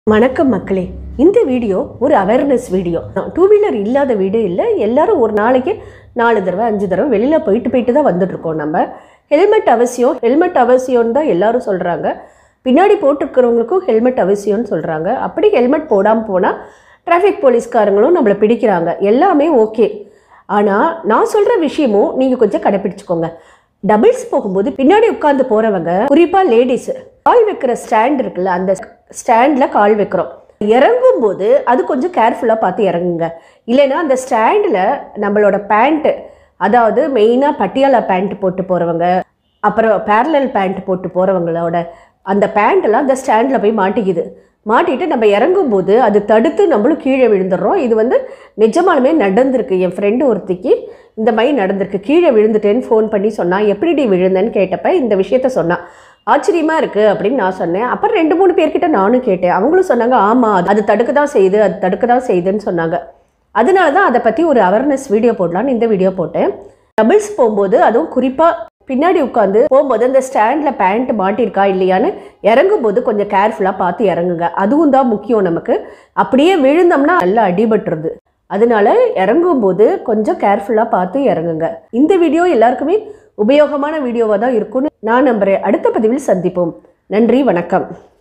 வணக்கம் மக்களே இந்த வீடியோ ஒரு அவேர்னஸ் வீடியோ டூ வீலர் இல்லாத வீடு இல்லை எல்லாரும் ஒரு நாளைக்கு நாலு தடவை அஞ்சு தடவை வெளியில் போயிட்டு போயிட்டு தான் வந்துட்டு இருக்கோம் நம்ம ஹெல்மெட் அவசியம் ஹெல்மெட் அவசியம்னு தான் எல்லாரும் சொல்கிறாங்க பின்னாடி போட்டிருக்கிறவங்களுக்கும் ஹெல்மெட் அவசியம்னு சொல்கிறாங்க அப்படி ஹெல்மெட் போடாமல் போனால் டிராஃபிக் போலீஸ்காரங்களும் நம்மளை பிடிக்கிறாங்க எல்லாமே ஓகே ஆனால் நான் சொல்கிற விஷயமும் நீங்கள் கொஞ்சம் கடைப்பிடிச்சுக்கோங்க டபுள்ஸ் போகும்போது பின்னாடி உட்காந்து போகிறவங்க குறிப்பாக லேடிஸ் கால் வைக்கிற ஸ்டாண்ட் இருக்குல்ல அந்த ஸ்டாண்டில் கால் வைக்கிறோம் இறங்கும் போது அது கொஞ்சம் கேர்ஃபுல்லாக பார்த்து இறங்குங்க இல்லைன்னா அந்த ஸ்டாண்டில் நம்மளோட பேண்ட்டு அதாவது மெயினாக பட்டியாலா பேண்ட் போட்டு போகிறவங்க அப்புறம் பேரலல் பேண்ட் போட்டு போகிறவங்களோட அந்த பேண்ட்டெல்லாம் அந்த ஸ்டாண்டில் போய் மாட்டிக்குது மாட்டிட்டு நம்ம இறங்கும்போது அது தடுத்து நம்மளும் கீழே விழுந்துடுறோம் இது வந்து நிஜமாலுமே நடந்திருக்கு என் ஃப்ரெண்டு ஒருத்திக்கு இந்த மாதிரி நடந்திருக்கு கீழே விழுந்துட்டேன்னு ஃபோன் பண்ணி சொன்னா எப்படிடி விழுந்தேன்னு கேட்டப்ப இந்த விஷயத்த சொன்னான் ஆச்சரியமாக இருக்குது அப்படின்னு நான் சொன்னேன் அப்புறம் ரெண்டு மூணு பேர்கிட்ட நானும் கேட்டேன் அவங்களும் சொன்னாங்க ஆமாம் அது தடுக்க தான் செய்யுது அது தடுக்க தான் செய்யுதுன்னு சொன்னாங்க அதனால தான் அதை பற்றி ஒரு அவேர்னஸ் வீடியோ போடலான்னு இந்த வீடியோ போட்டேன் டபுள்ஸ் போகும்போது அதுவும் குறிப்பாக பின்னாடி உட்காந்து போகும்போது அந்த ஸ்டாண்டில் பேண்ட் மாட்டியிருக்கா இல்லையான்னு இறங்கும்போது கொஞ்சம் கேர்ஃபுல்லாக பார்த்து இறங்குங்க அதுவும் தான் முக்கியம் நமக்கு அப்படியே விழுந்தோம்னா நல்லா அடிபட்டுருது அதனால இறங்கும்போது கொஞ்சம் கேர்ஃபுல்லாக பார்த்து இறங்குங்க இந்த வீடியோ எல்லாருக்குமே உபயோகமான வீடியோவாக தான் இருக்கும்னு நான் நம்புகிறேன் அடுத்த பதிவில் சந்திப்போம் நன்றி வணக்கம்